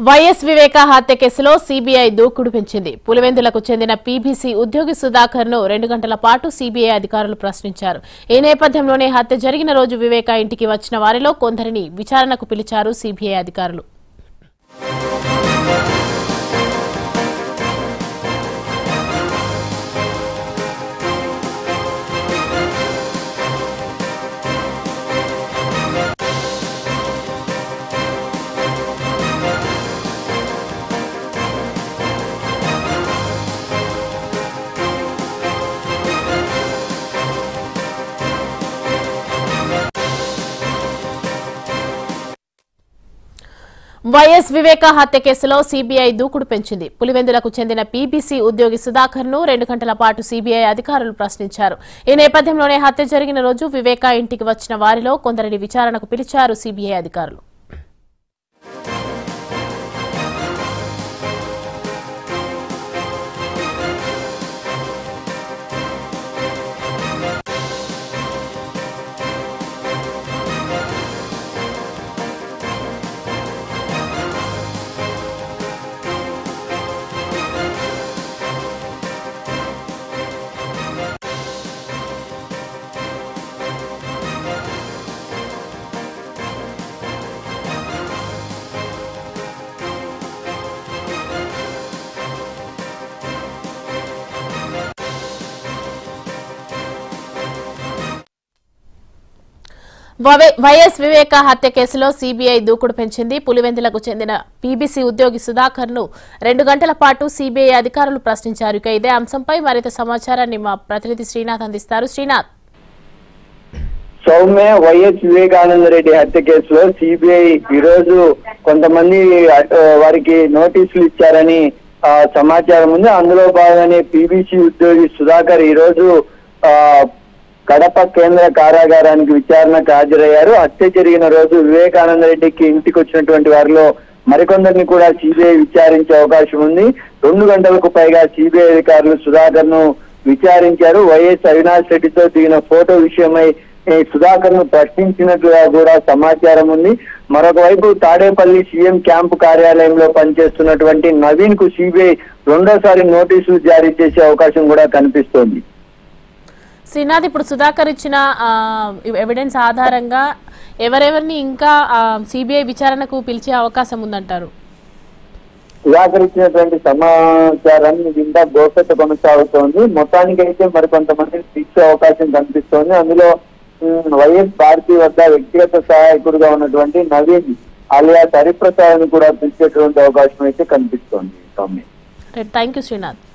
YS వివేక హత్య కేసులో CBI దూకుడు పెంచింది పులివెందులకు చెందిన పీబీసీ ఉద్యోగి సుధాకర్ ను రెండు గంటల పాటు సీబీఐ అధికారులు ప్రశ్నించారు ఈ నేపథ్యంలోనే హత్య జరిగిన రోజు వివేక ఇంటికి వచ్చిన వారిలో కొందరిని విచారణకు పిలిచారు సీబీఐ అధికారులు వైఎస్ వివేక హత్య కేసులో సీబీఐ దూకుడు పెంచింది పులివెందులకు చెందిన పీబీసీ ఉద్యోగి సుధాకర్ ను రెండు గంటల పాటు సీబీఐ అధికారులు ప్రశ్నించారు ఈ నేపథ్యంలోనే హత్య జరిగిన రోజు వివేక ఇంటికి వచ్చిన వారిలో కొందరిని విచారణకు పిలిచారు సీబీఐ అధికారులు వవే- వైఎస్ వివేక హత్య కేసులో సీబీఐ దూకుడు పెంచింది పులివెందులకు చెందిన పీబీసీ ఉద్యోగి సుధాకర్ ను రెండు గంటల పాటు సీబీఐ అధికారులు ప్రశ్నించారు ఇక ఇదే అంశంపై మరింత సమాచారాన్ని మా ప్రతినిధి శ్రీనాథ్ అందిస్తారు శ్రీనాథ్ సౌమ్య వైఎస్ వివేకానంద రెడ్డి హత్య కేసులో సిబిఐ ఈ రోజు కొంతమంది అటు వారికి నోటీసులు ఇచ్చారని ఆ, సమాచారం ఉంది అందులో భాగంగానే పీబీసీ ఉద్యోగి సుధాకర్ ఈ రోజు ఆ, కడప కేంద్ర కారాగారానికి విచారణకు హాజరయ్యారు హత్య జరిగిన రోజు వివేకానంద రెడ్డికి ఇంటికి వచ్చినటువంటి వారిలో మరికొందరిని కూడా సిబిఐ విచారించే అవకాశం ఉంది రెండు గంటలకు పైగా సిబిఐ అధికారులు సుధాకర్ ను విచారించారు వైఎస్ అవినాష్ రెడ్డితో దిగిన ఫోటో విషయమై ఈ సుధాకర్ ను ప్రశ్నించినట్లుగా కూడా సమాచారం ఉంది మరొక వైపు తాడేపల్లి సీఎం క్యాంపు కార్యాలయంలో పనిచేస్తున్నటువంటి నవీన్ కు సిబిఐ రెండోసారి నోటీసులు జారీ చేసే అవకాశం కూడా కనిపిస్తోంది శ్రీనాథ్ ఇప్పుడు సుధాకర్ ఇచ్చిన ఆ, ఎవిడెన్స్ ఆధారంగా ఎవరెవరిని ఇంకా సిబిఐ విచారణకు పిలిచే అవకాశం ఉందంటారు సుధాకర్ ఇచ్చినటువంటి సమాచారాన్ని విందా గోప్యత కొనసాగుతోంది మొత్తానికి అయితే మరికొంతమందిని తీర్చే అవకాశం కనిపిస్తోంది అందులో ఉమ్, వైఎస్ భారతి వద్ద వ్యక్తిగత సహాయకుడిగా ఉన్నటువంటి నవీన్ అలియాస్ హరిప్రసాద్ ని కూడా పిలిచేటువంటి అవకాశం అయితే కనిపిస్తోంది సౌమ్య థ్యాంక్ యూ శ్రీనాథ్